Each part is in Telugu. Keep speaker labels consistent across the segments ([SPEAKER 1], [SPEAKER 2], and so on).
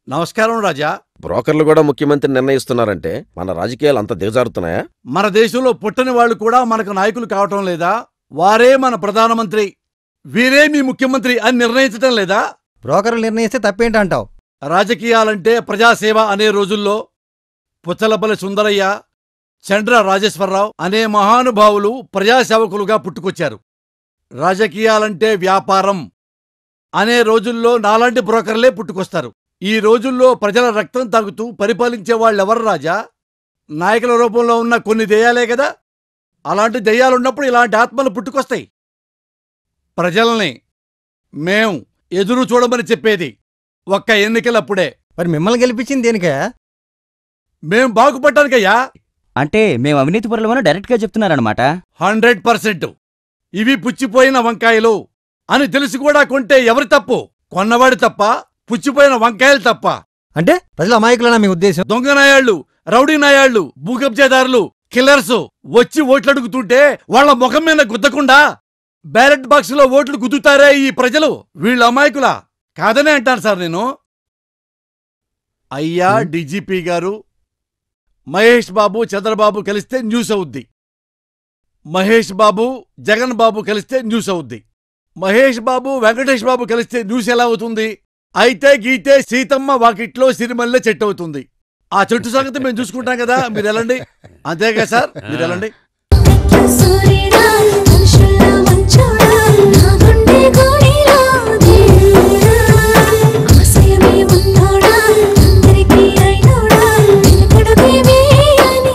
[SPEAKER 1] నమస్కారం రాజా
[SPEAKER 2] బ్రోకర్లు కూడా ముఖ్యమంత్రి నిర్ణయిస్తున్నారంటే మన రాజకీయాలు అంత దిగజారుతున్నాయా
[SPEAKER 1] మన దేశంలో పుట్టని వాళ్ళు కూడా మనకు నాయకులు కావటం లేదా వారే మన ప్రధానమంత్రి వీరే మీ ముఖ్యమంత్రి అని నిర్ణయించటం లేదా
[SPEAKER 3] బ్రోకర్లు నిర్ణయిస్తే తప్పేంటంటావు
[SPEAKER 1] రాజకీయాలంటే ప్రజాసేవ అనే రోజుల్లో పుచ్చలపల్లి సుందరయ్య చండ్ర రాజేశ్వరరావు అనే మహానుభావులు ప్రజాసేవకులుగా పుట్టుకొచ్చారు రాజకీయాలంటే వ్యాపారం అనే రోజుల్లో నాలాంటి బ్రోకర్లే పుట్టుకొస్తారు ఈ రోజుల్లో ప్రజల రక్తం తాగుతూ పరిపాలించే వాళ్ళెవరు రాజా నాయకుల రూపంలో ఉన్న కొన్ని దెయ్యాలే కదా అలాంటి దెయ్యాలున్నప్పుడు ఇలాంటి ఆత్మలు పుట్టుకొస్తాయి ప్రజల్ని మేం ఎదురు చూడమని చెప్పేది ఒక్క ఎన్నికలప్పుడే
[SPEAKER 3] మరి మిమ్మల్ని గెలిపించింది దేనికే
[SPEAKER 1] మేం బాగుపడ్డానికయ్యా
[SPEAKER 4] అంటే మేము అవినీతి పరులమని డైరెక్ట్ గా చెప్తున్నారనమాట
[SPEAKER 1] హండ్రెడ్ పర్సెంట్ ఇవి పుచ్చిపోయిన వంకాయలు అని తెలిసి కూడా కొంటే ఎవరి తప్పు కొన్నవాడి తప్ప పుచ్చిపోయిన వంకాయలు తప్ప
[SPEAKER 3] అంటే ప్రజల అమాయకులనా మీ ఉద్దేశం
[SPEAKER 1] దొంగ నాయాళ్ళు రౌడీ నాయాళ్ళు భూకబ్జేదారులు కిల్లర్స్ వచ్చి ఓట్లు అడుగుతుంటే వాళ్ళ ముఖం మీద గుద్దకుండా బ్యాలెట్ బాక్స్ లో ఓట్లు గుద్దుతారే ఈ ప్రజలు వీళ్ళ అమాయకులా కాదనే అంటాను సార్ నేను అయ్యా డీజీపీ గారు మహేష్ బాబు చంద్రబాబు కలిస్తే న్యూస్ అవుద్ది మహేష్ బాబు జగన్ బాబు కలిస్తే న్యూస్ అవుద్ది మహేష్ బాబు వెంకటేష్ బాబు కలిస్తే న్యూస్ ఎలా అవుతుంది అయితే గీతే సీతమ్మ వాకిట్లో సిరిమల్లె చెట్టు అవుతుంది ఆ చెట్టు సంగతి మేము చూసుకుంటాం కదా మీరు వెళ్ళండి అంతేగా సార్ మీరు వెళ్ళండి
[SPEAKER 5] సూర్యుడా మనుషుల్లా మంచోడా నా గుండె కోడిలా దేవుడా ఆశయమే ఉన్నోడా అందరికీ అయినోడా నిలకడమే వేయని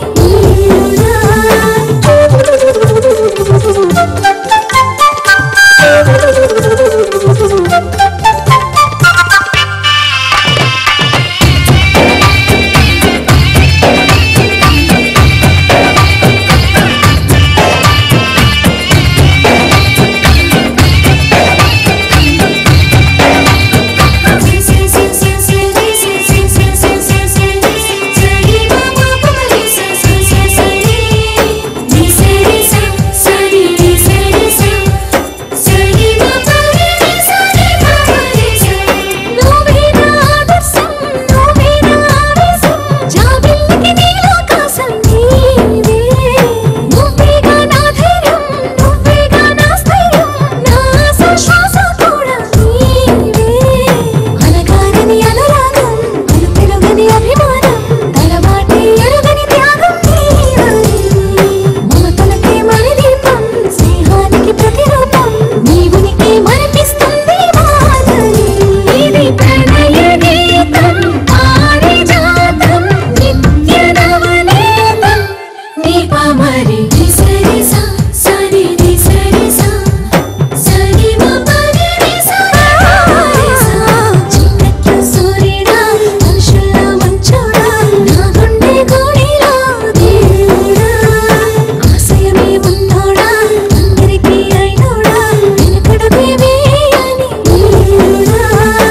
[SPEAKER 5] శ్వాస కూడా నీవే అనగానని అనురాగం అలుపెరుగని అభిమానం తలమాటి ఎరుగని త్యాగం నీవని మమతలకే మన దీపం స్నేహానికి ప్రతిరూపం నీవునికి మనిపిస్తుంది మాధవి ఇది ప్రణయ గీతం పారిజాతం నిత్య నవనీతం దీపమరి సరి సా సరి రి సరి సా సరి మ పరి రి సరి రి సా చిన్నట్లు సూర్యుడా మనుషుల మంచోడా నా గుండె కోడిలా దేవుడా ఆశయమే ఉన్నోడా అందరికీ అయినోడా వెనకడమే వేయని దేవుడా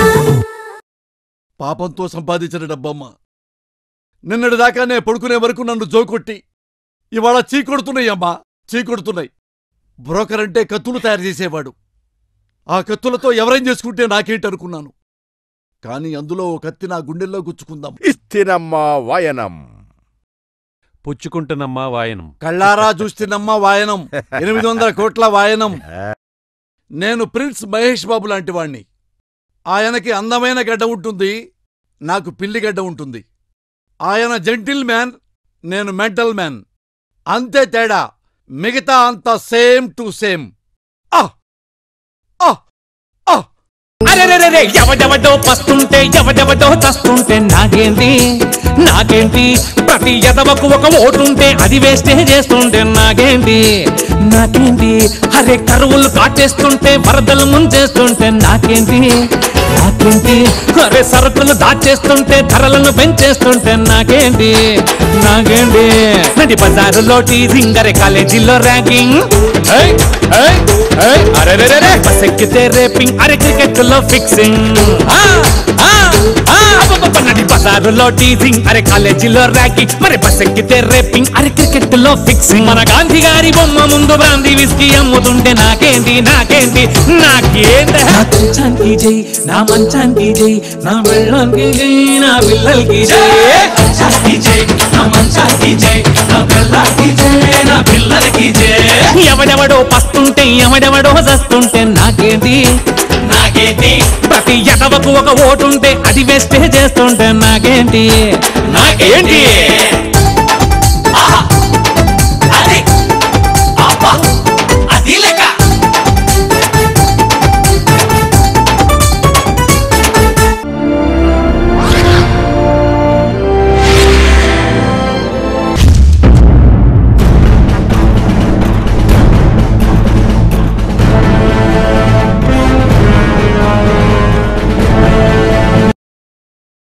[SPEAKER 1] పాపంతో సంపాదించిన డబ్బమ్మ నిన్నటి దాకానే పడుకునే వరకు నన్ను జోకొట్టి ఇవాళ చీకొడుతున్నాయి అమ్మా చీకొడుతున్నాయి బ్రోకర్ అంటే కత్తులు తయారు చేసేవాడు ఆ కత్తులతో ఎవరేం చేసుకుంటే నాకేంటనుకున్నాను కానీ అందులో ఓ కత్తి నా గుండెల్లో గుచ్చుకుందాం
[SPEAKER 6] ఇస్తినమ్మ వాయనం
[SPEAKER 7] పుచ్చుకుంటున్నమ్మా వాయనం
[SPEAKER 1] కళ్ళారా చూస్తున్నమ్మ వాయనం ఎనిమిది వందల కోట్ల వాయనం నేను ప్రిన్స్ మహేష్ బాబు లాంటి వాణ్ణి ఆయనకి అందమైన గడ్డ ఉంటుంది నాకు పిల్లి గడ్డ ఉంటుంది ఆయన జెంటిల్ మ్యాన్ నేను మెంటల్ మ్యాన్ అంతే తేడా మిగతా అంతా సేమ్ టు సేమ్ ఆ ఆ ఆ
[SPEAKER 8] అరెరెరెరె ఎవడెవడో పస్తుంటే ఎవడెవడో చస్తుంటే నాకేంటి నాకేంటి ప్రతి ఎదవకు ఒక ఓటుంటే అది వేస్తే చేస్తుంటే నాకేంటి నాకేంటి అరే కరువులు కాటేస్తుంటే వరదలు ముంచేస్తుంటే నాకేంటి నాకేంటి అరే సరుకులు దాచేస్తుంటే ధరలను పెంచేస్తుంటే నాకేంటి నాకేంటి నడి బజారులోటి రింగరే కాలేజీలో ర్యాంకింగ్ ఏయ్, ఏయ్, ఏయ్, అరెరెరెరె బస్ ఎక్కితే రేపింగ్ అరే క్రికెట్ లో ఫిక్సింగ్ ఆ, ఆ, ఆ, అబ్బబ్బబ్బ, నడి బజారు బజారులో టీజింగ్ అరే కాలేజీలో ర్యాకింగ్ మరి బస్ ఎక్కితే రేపింగ్ అరే క్రికెట్ లో ఫిక్సింగ్ మన గాంధీ గారి బొమ్మ ముందు బ్రాంతి విస్కీ అమ్ముతుంటే నాకేంటి నాకేంటి నాకేంటి నా మంచానికి జై నా మంచానికి జై నా వెళ్ళానికి జై నా పిల్లలకి జై మంచానికి జై నా మంచానికి జై నా పిల్లలకి జై నా పిల్లలకి జై ఎవడెవడో పస్తుంటే ఎవడెవడో చస్తుంటే నాకేంటి నాకేంటి ప్రతి ఎదవకు ఒక ఓటుంటే అది వేస్టే చేస్తుంటే నాకేంటి నాకేంటి